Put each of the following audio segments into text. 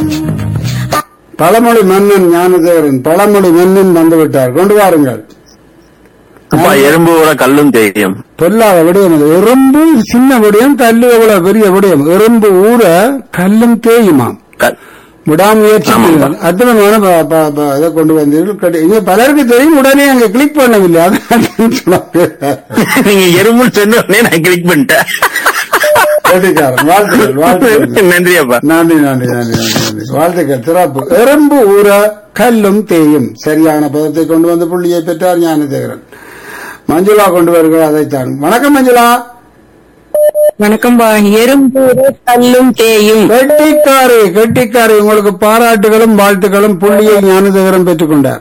பழமொழி மன்னன் ஞானதேவரன் பழமொழி மன்னன் வந்து விட்டார் கொண்டு வாருங்கள் அப்பா எறும்பு ஊற கல்லும் தெரியும் பொல்லாத விடயம் அது எறும்பு சின்ன விடயம் கல்லு எவ்வளவு பெரிய விடயம் எறும்பு ஊற கல்லும் தேயுமாம் க- விடாமுயற்சி ஆமாம். செய்யுங்கள். அற்புதமான ப- ப- ப- இதை கொண்டு வந்தீர்கள் கடி- இங்க பலருக்கு தெரியும் உடனே அங்க கிளிக் பண்ணவில்லை அதான் சொன்னாங்க. நீங்க எறும்புன்னு சொன்ன உடனே நான் கிளிக் பண்ணிட்டேன் கெட்டிக்காரன். வாழ்த்துக்கள் வாழ்த்துக்கள் நன்றி அப்பா நன்றி நன்றி நன்றி நன்றி நன்றி வாழ்த்துக்கள் சிறப்பு எறும்பு ஊற கல்லும் தேயும் சரியான பதத்தை கொண்டு வந்து புள்ளியை பெற்றார் ஞானதேகரன் மஞ்சுளா கொண்டு வருகிறார் அதைத்தான் வணக்கம் மஞ்சுளா வணக்கம் பா எறும்பு கல்லும் தேயும் கெட்டிக்காரி கெட்டிக்காரி உங்களுக்கு பாராட்டுகளும் வாழ்த்துக்களும் புள்ளியை ஞானதேகரன் பெற்றுக் கொண்டார்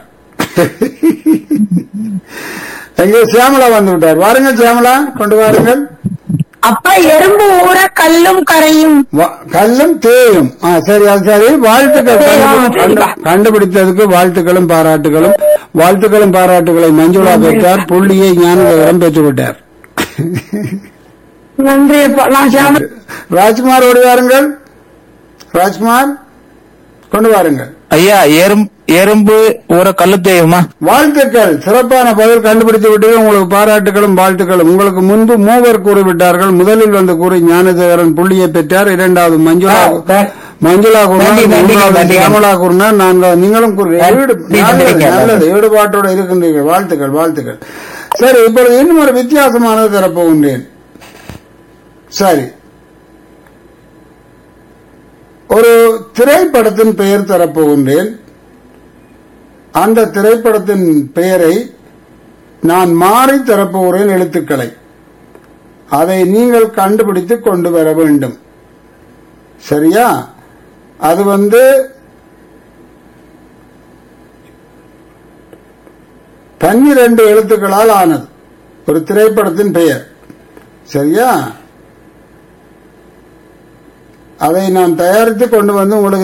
எங்கே சியாமலா வந்து விட்டார் வாருங்கள் சியாமலா கொண்டு வாருங்கள் அப்பா எறும்பு ஊற கல்லும் கரையும் வா- கல்லும் தேயும் ஆ, சரி அது சரி வாழ்த்துக்கள் கண்டு- கண்டு- கண்டுபிடித்ததுக்கு வாழ்த்துக்களும் பாராட்டுகளும் வாழ்த்துக்களும் பாராட்டுகளை மஞ்சுளா பெற்றார் புள்ளியை ஞானதேவரம் பெற்றுவிட்டார் நன்றி அப்பா நான் சாம ராஜ்குமார் ஓடி வாருங்கள் ராஜ்குமார் கொண்டு வாருங்கள் ஐயா எறும்பு எறும்பு ஊற கல்லு தெரியுமா வாழ்த்துக்கள் சிறப்பான பதில் கண்டுபிடித்து விட்டீர்கள் உங்களுக்கு பாராட்டுகளும் வாழ்த்துக்களும் உங்களுக்கு முன்பு மூவர் கூறிவிட்டார்கள் முதலில் வந்து கூறி ஞானதேவரன் புள்ளியை பெற்றார் இரண்டாவது மஞ்சுளா மஞ்சுளா கூறினார் நன்றி, நன்றி, மூன்றாவது நன்றி. சியாமலா கூறினார் நான்காவது நீங்களும் கூறுகிறீர்கள் ஈடு- நன்றி, நல்லது, நன்றி. நல்லது ஈடுபாட்டோடு இருக்கின்றீர்கள் வாழ்த்துக்கள் வாழ்த்துக்கள் சரி இப்பொழுது இன்னும் ஒரு வித்தியாசமானது தரப்போகின்றேன் சரி ஒரு திரைப்படத்தின் பெயர் தரப்போகின்றேன் அந்த திரைப்படத்தின் பெயரை நான் மாறி தரப்போகிறேன் எழுத்துக்களை அதை நீங்கள் கண்டுபிடித்து கொண்டு வர வேண்டும் சரியா அது வந்து பன்னிரண்டு எழுத்துக்களால் ஆனது ஒரு திரைப்படத்தின் பெயர் சரியா அதை நான் தயாரித்து கொண்டு வந்து உங்களுக்கு